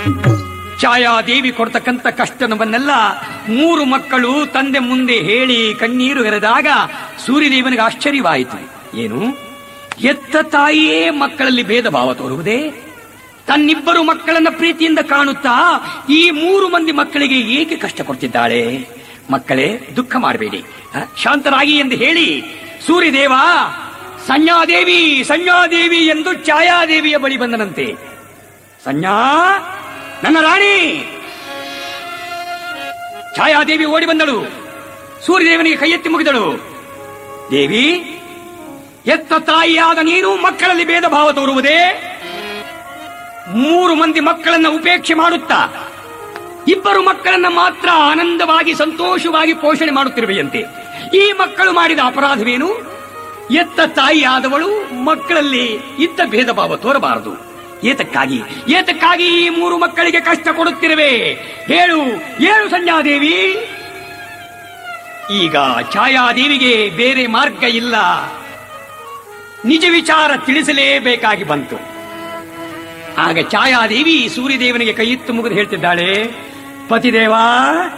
ಛಾಯಾದೇವಿ ಕೊಡ್ತಕ್ಕಂಥ ಕಷ್ಟವನ್ನೆಲ್ಲ ಮೂರು ಮಕ್ಕಳು ತಂದೆ ಮುಂದೆ ಹೇಳಿ ಕಣ್ಣೀರು ಎರೆದಾಗ ಸೂರ್ಯದೇವನಿಗೆ ಆಶ್ಚರ್ಯವಾಯಿತು ಏನು ಎತ್ತ ತಾಯಿಯೇ ಮಕ್ಕಳಲ್ಲಿ ಭೇದ ಭಾವ ತೋರುವುದೇ ತನ್ನಿಬ್ಬರು ಮಕ್ಕಳನ್ನ ಪ್ರೀತಿಯಿಂದ ಕಾಣುತ್ತಾ ಈ ಮೂರು ಮಂದಿ ಮಕ್ಕಳಿಗೆ ಏಕೆ ಕಷ್ಟ ಕೊಡ್ತಿದ್ದಾಳೆ ಮಕ್ಕಳೇ ದುಃಖ ಮಾಡಬೇಡಿ ಆ, ಶಾಂತರಾಗಿ ಎಂದು ಹೇಳಿ ಸೂರ್ಯದೇವ ಸಂಜ್ಞಾದೇವಿ ಸಂಜ್ಞಾದೇವಿ ಎಂದು ಛಾಯಾದೇವಿಯ ಬಳಿ ಬಂದನಂತೆ ಸಂಜ್ಞಾ ನನ್ನ ರಾಣಿ ಛಾಯಾದೇವಿ ಓಡಿ ಬಂದಳು ಸೂರ್ಯದೇವನಿಗೆ ಕೈ ಎತ್ತಿ ಮುಗಿದಳು ದೇವಿ ಎತ್ತ ತಾಯಿಯಾದ ನೀನು ಮಕ್ಕಳಲ್ಲಿ ಭೇದ ಭಾವ ತೋರುವುದೇ ಮೂರು ಮಂದಿ ಮಕ್ಕಳನ್ನ ಉಪೇಕ್ಷೆ ಮಾಡುತ್ತಾ ಇಬ್ಬರು ಮಕ್ಕಳನ್ನ ಮಾತ್ರ ಆನಂದವಾಗಿ ಸಂತೋಷವಾಗಿ ಪೋಷಣೆ ಮಾಡುತ್ತಿರುವೆಯಂತೆ ಈ ಮಕ್ಕಳು ಮಾಡಿದ ಅಪರಾಧವೇನು ಎತ್ತ ತಾಯಿಯಾದವಳು ಮಕ್ಕಳಲ್ಲಿ ಇದ್ದ ಭೇದ ಭಾವ ತೋರಬಾರದು ಏತಕ್ಕಾಗಿ ಏತಕ್ಕಾಗಿ ಈ ಮೂರು ಮಕ್ಕಳಿಗೆ ಕಷ್ಟ ಕೊಡುತ್ತಿರುವೆ ಹೇಳು ಹೇಳು ಸಂಜ್ಞಾದೇವಿ ಈಗ ಛಾಯಾದೇವಿಗೆ ಬೇರೆ ಮಾರ್ಗ ಇಲ್ಲ ನಿಜ ವಿಚಾರ ತಿಳಿಸಲೇಬೇಕಾಗಿ ಬಂತು ಆಗ ಛಾಯಾದೇವಿ ಸೂರ್ಯದೇವನಿಗೆ ಕೈಯಿತ್ತು ಮುಗಿದು ಹೇಳ್ತಿದ್ದಾಳೆ ಪತಿದೇವ